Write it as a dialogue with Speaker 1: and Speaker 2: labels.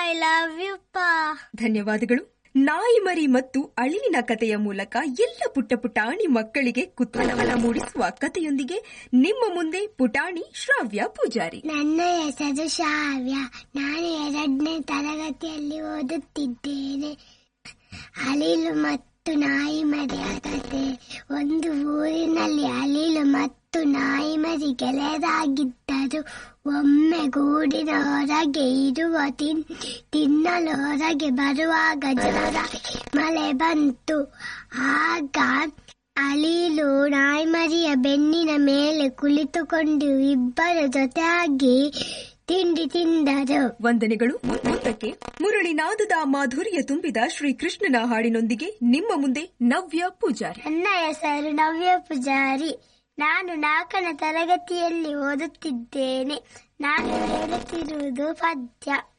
Speaker 1: I love you ಪಾ
Speaker 2: ಧನ್ಯವಾದಗಳು ನಾಯಿ ಮರಿ ಮತ್ತು ಅಳಿಲಿನ ಕಥೆಯ ಮೂಲಕ ಎಲ್ಲ ಪುಟ್ಟ ಪುಟಾಣಿ ಮಕ್ಕಳಿಗೆ ಕುತೂಹಲ ಮೂಡಿಸುವ ಕಥೆಯೊಂದಿಗೆ ನಿಮ್ಮ ಮುಂದೆ ಪುಟಾಣಿ ಶ್ರಾವ್ಯ ಪೂಜಾರಿ
Speaker 1: ನನ್ನ ಹೆಸರು ಶಾವ್ಯ ನಾನು ಎರಡನೇ ತರಗತಿಯಲ್ಲಿ ಓದುತ್ತಿದ್ದೇನೆ ಅಳಿಲು ಮತ್ತು ನಾಯಿ ಮರಿಯ ಕತೆ ಒಂದು ಊರಿನಲ್ಲಿ ಅಳಿಲು ಮತ್ತು ನಾಯಿ ಮರಿ ಗೆಳೆಯರಾಗಿದ್ದರು ಒಮ್ಮೆ ಗೂಡಿನ ಹೊರಗೆ ಇರುವ ತಿನ್ ತಿನ್ನಲು ಹೊರಗೆ ಬರುವಾಗ ಜೋರ ಮಳೆ ಬಂತು ಆಗ ಅಳಿಲು ನಾಯಿಮರಿಯ ಬೆನ್ನಿನ ಮೇಲೆ ಕುಳಿತುಕೊಂಡು ಇಬ್ಬರು ಜೊತೆಯಾಗಿ ತಿಂಡಿ ತಿಂದರು
Speaker 2: ವಂದನೆಗಳು ಮುಂದಕ್ಕೆ ಮುರಳಿನಾದದ ಮಾಧುರ್ಯ ತುಂಬಿದ ಶ್ರೀಕೃಷ್ಣನ ಹಾಡಿನೊಂದಿಗೆ ನಿಮ್ಮ ಮುಂದೆ ನವ್ಯ ಪೂಜಾರಿ
Speaker 1: ನನ್ನ ಹೆಸರು ನವ್ಯ ಪೂಜಾರಿ ನಾನು ನಾಲ್ಕನೇ ತರಗತಿಯಲ್ಲಿ ಓದುತ್ತಿದ್ದೇನೆ ನಾನು ಹೇಳುತ್ತಿರುವುದು ಪದ್ಯ